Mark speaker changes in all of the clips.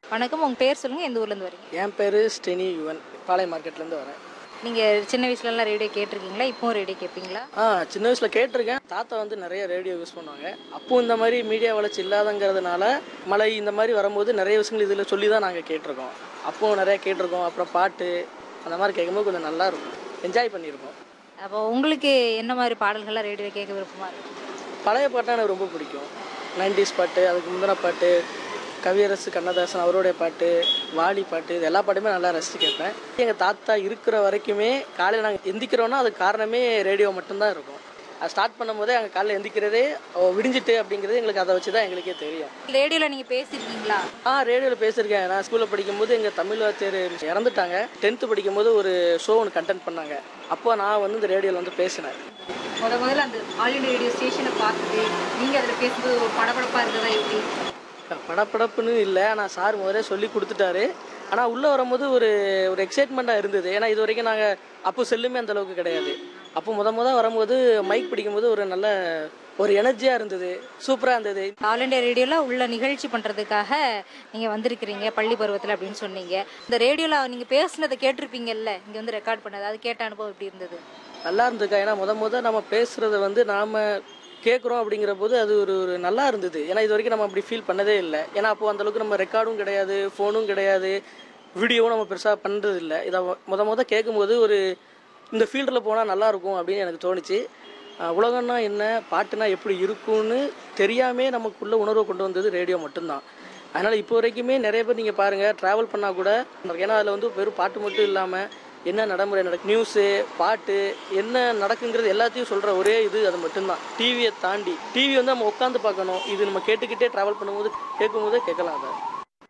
Speaker 1: வணக்கம் உங்கள் பேர் சொல்லுங்கள் எந்த ஊர்லேருந்து வரீங்க
Speaker 2: என் பேர் ஸ்டெனி யுவன் பாளைய மார்க்கெட்லேருந்து வரேன்
Speaker 1: நீங்கள் சின்ன வயசுலலாம் ரேடியோ கேட்டிருக்கீங்களா இப்போவும் ரேடியோ கேட்பீங்களா
Speaker 2: ஆ சின்ன வயசில் கேட்டிருக்கேன் தாத்தா வந்து நிறைய ரேடியோ யூஸ் பண்ணுவாங்க அப்போ இந்த மாதிரி மீடியா வளர்ச்சி இல்லாதங்கிறதுனால மழை இந்த மாதிரி வரும்போது நிறைய விஷயங்கள் இதில் சொல்லி தான் நாங்கள் கேட்டிருக்கோம் அப்போ நிறைய கேட்டிருக்கோம் அப்புறம் பாட்டு அந்த மாதிரி கேட்கும்போது கொஞ்சம் நல்லா இருக்கும் என்ஜாய் பண்ணியிருக்கோம்
Speaker 1: அப்போ உங்களுக்கு என்ன மாதிரி பாடல்கள்லாம் ரேடியோ கேட்க விருப்பமாக இருக்கும்
Speaker 2: பழைய பாட்டுனா எனக்கு ரொம்ப பிடிக்கும் நைன்டிஸ் பாட்டு அதுக்கு முந்தின பாட்டு கவியரசு கண்ணதாசன் அவருடைய பாட்டு வாலி பாட்டு இது எல்லா பாட்டுமே நல்லா ரசித்து கேட்பேன் எங்கள் தாத்தா இருக்கிற வரைக்குமே காலையில் நாங்கள் எந்திக்கிறோன்னா அதுக்கு காரணமே ரேடியோ மட்டும்தான் இருக்கும் அது ஸ்டார்ட் பண்ணும்போதே அங்கே காலையில் எந்திக்கிறதே அவ விடிஞ்சிட்டு அப்படிங்கிறது எங்களுக்கு அதை வச்சு தான் எங்களுக்கே தெரியும்
Speaker 1: ரேடியோவில் நீங்கள் பேசியிருக்கீங்களா
Speaker 2: ஆ ரேடியோவில் பேசியிருக்கேன் நான் ஸ்கூலில் படிக்கும்போது எங்கள் தமிழ் வாத்தியார் இறந்துட்டாங்க டென்த்து படிக்கும்போது ஒரு ஷோ ஒன்று கண்டென்ட் பண்ணாங்க அப்போ நான் வந்து இந்த ரேடியோவில் வந்து பேசினேன்
Speaker 1: முத முதல்ல அந்த ஆல் இண்டியா ரேடியோ ஸ்டேஷனை பார்த்துட்டு நீங்கள் அதில் பேசும்போது ஒரு படபடப்பாக இருந்ததா எப்படி
Speaker 2: படப்படப்புன்னு இல்லை ஆனால் சார் முதலே சொல்லி கொடுத்துட்டாரு ஆனால் உள்ளே வரும்போது ஒரு ஒரு எக்ஸைட்மெண்ட்டாக இருந்தது ஏன்னா இது வரைக்கும் நாங்கள் அப்போ செல்லுமே அந்த அளவுக்கு கிடையாது அப்போ முத முத வரும்போது மைக் பிடிக்கும்போது ஒரு நல்ல ஒரு எனர்ஜியாக இருந்தது சூப்பராக இருந்தது
Speaker 1: ஆல் இண்டியா ரேடியோவில் உள்ள நிகழ்ச்சி பண்ணுறதுக்காக நீங்கள் வந்திருக்கிறீங்க பள்ளி பருவத்தில் அப்படின்னு சொன்னீங்க இந்த ரேடியோவில் நீங்கள் பேசுனதை கேட்டிருப்பீங்கல்ல இங்கே வந்து ரெக்கார்ட் பண்ணது அது கேட்ட அனுபவம் எப்படி இருந்தது
Speaker 2: நல்லா இருந்ததுக்கா ஏன்னா முத முத நம்ம பேசுகிறத வந்து நாம் கேட்குறோம் அப்படிங்கிற போது அது ஒரு ஒரு நல்லா இருந்தது ஏன்னா இது வரைக்கும் நம்ம அப்படி ஃபீல் பண்ணதே இல்லை ஏன்னா அப்போ அந்த அளவுக்கு நம்ம ரெக்கார்டும் கிடையாது ஃபோனும் கிடையாது வீடியோவும் நம்ம பெருசாக பண்ணுறது இல்லை இதை முத முத கேட்கும்போது ஒரு இந்த ஃபீல்டில் போனால் நல்லா இருக்கும் அப்படின்னு எனக்கு தோணுச்சு அஹ் உலகம்னா என்ன பாட்டுனா எப்படி இருக்கும்னு தெரியாமே நமக்குள்ள உணர்வை கொண்டு வந்தது ரேடியோ மட்டும்தான் அதனால் இப்போ வரைக்குமே நிறைய பேர் நீங்கள் பாருங்கள் ட்ராவல் பண்ணால் கூட ஏன்னா அதில் வந்து வெறும் பாட்டு மட்டும் இல்லாமல் என்ன நடைமுறை நடக்கு நியூஸு பாட்டு என்ன நடக்குங்கிறது எல்லாத்தையும் சொல்கிற ஒரே இது அது மட்டும்தான் டிவியை தாண்டி டிவி வந்து நம்ம உட்காந்து பார்க்கணும் இது நம்ம கேட்டுக்கிட்டே ட்ராவல் பண்ணும்போது கேட்கும்போதே கேட்கலாம் அதை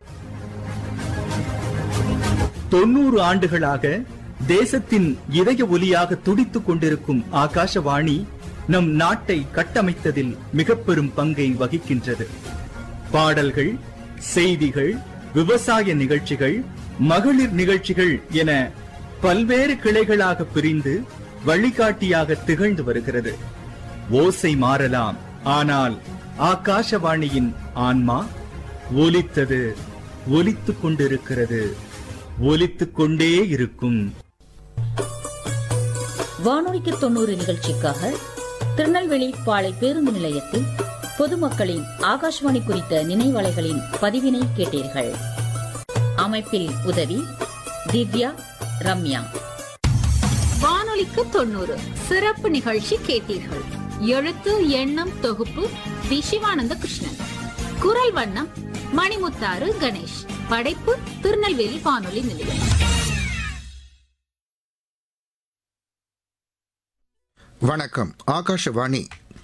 Speaker 3: தொண்ணூறு ஆண்டுகளாக தேசத்தின் இதய ஒலியாக துடித்துக் கொண்டிருக்கும் ஆகாஷவாணி நம் நாட்டை கட்டமைத்ததில் மிக பெரும் பங்கை வகிக்கின்றது பாடல்கள் செய்திகள் விவசாய நிகழ்ச்சிகள் மகளிர் நிகழ்ச்சிகள் என பல்வேறு கிளைகளாக பிரிந்து வழிகாட்டியாக திகழ்ந்து வருகிறது ஓசை மாறலாம் ஆனால் ஆகாஷவாணியின் ஆன்மா ஒலித்தது ஒலித்துக் கொண்டிருக்கிறது ஒலித்துக் கொண்டே இருக்கும்
Speaker 4: வானொலிக்கு தொண்ணூறு நிகழ்ச்சிக்காக திருநெல்வேலி பாளை பேருந்து நிலையத்தில் பொதுமக்களின் ஆகாஷ்வாணி குறித்த நினைவலைகளின் பதிவினை கேட்டீர்கள் அமைப்பில் உதவி திவ்யா ரம்யா
Speaker 5: வானொலிக்கு தொண்ணூறு சிறப்பு நிகழ்ச்சி கேட்டீர்கள் எழுத்து எண்ணம் தொகுப்பு வி சிவானந்த கிருஷ்ணன் குரல் வண்ணம் மணிமுத்தாறு கணேஷ் படைப்பு திருநெல்வேலி வானொலி நிலையம்
Speaker 6: வணக்கம் ஆகாஷவாணி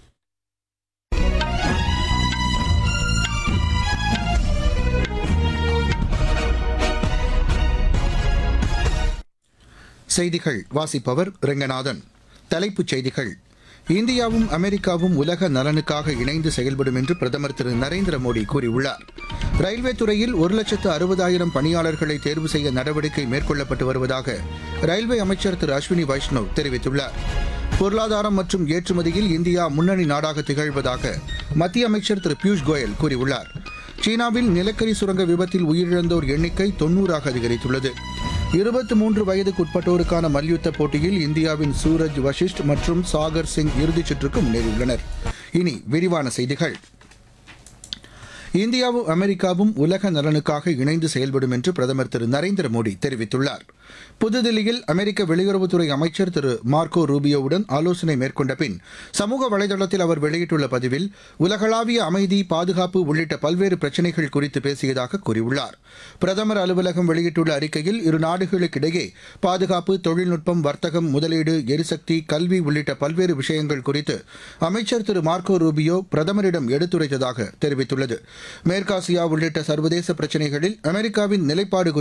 Speaker 6: செய்திகள் வாசிப்பவர் ரெங்கநாதன் தலைப்புச் செய்திகள் இந்தியாவும் அமெரிக்காவும் உலக நலனுக்காக இணைந்து செயல்படும் என்று பிரதமர் திரு நரேந்திர மோடி கூறியுள்ளார் ரயில்வே துறையில் ஒரு லட்சத்து அறுபதாயிரம் பணியாளர்களை தேர்வு செய்ய நடவடிக்கை மேற்கொள்ளப்பட்டு வருவதாக ரயில்வே அமைச்சர் திரு அஸ்வினி வைஷ்ணவ் தெரிவித்துள்ளார் பொருளாதாரம் மற்றும் ஏற்றுமதியில் இந்தியா முன்னணி நாடாக திகழ்வதாக மத்திய அமைச்சர் திரு பியூஷ் கோயல் கூறியுள்ளார் சீனாவில் நிலக்கரி சுரங்க விபத்தில் உயிரிழந்தோர் எண்ணிக்கை தொன்னூறாக அதிகரித்துள்ளது இருபத்தி மூன்று வயதுக்குட்பட்டோருக்கான மல்யுத்த போட்டியில் இந்தியாவின் சூரஜ் வஷிஷ்ட் மற்றும் சாகர் சிங் இறுதிச் சுற்றுக்கு முன்னேறியுள்ளனர் இனி விரிவான செய்திகள் இந்தியாவும் அமெரிக்காவும் உலக நலனுக்காக இணைந்து செயல்படும் என்று பிரதமர் திரு நரேந்திர மோடி தெரிவித்துள்ளார் புதுதில்லியில் அமெரிக்க வெளியுறவுத்துறை அமைச்சர் திரு மார்க்கோ ரூபியோவுடன் ஆலோசனை மேற்கொண்ட பின் சமூக வலைதளத்தில் அவர் வெளியிட்டுள்ள பதிவில் உலகளாவிய அமைதி பாதுகாப்பு உள்ளிட்ட பல்வேறு பிரச்சினைகள் குறித்து பேசியதாக கூறியுள்ளார் பிரதமர் அலுவலகம் வெளியிட்டுள்ள அறிக்கையில் இரு நாடுகளுக்கிடையே பாதுகாப்பு தொழில்நுட்பம் வர்த்தகம் முதலீடு எரிசக்தி கல்வி உள்ளிட்ட பல்வேறு விஷயங்கள் குறித்து அமைச்சர் திரு மார்க்கோ ரூபியோ பிரதமரிடம் எடுத்துரைத்ததாக தெரிவித்துள்ளது மேற்காசியா உள்ளிட்ட சர்வதேச பிரச்சினைகளில் அமெரிக்காவின் நிலைப்பாடு குறித்து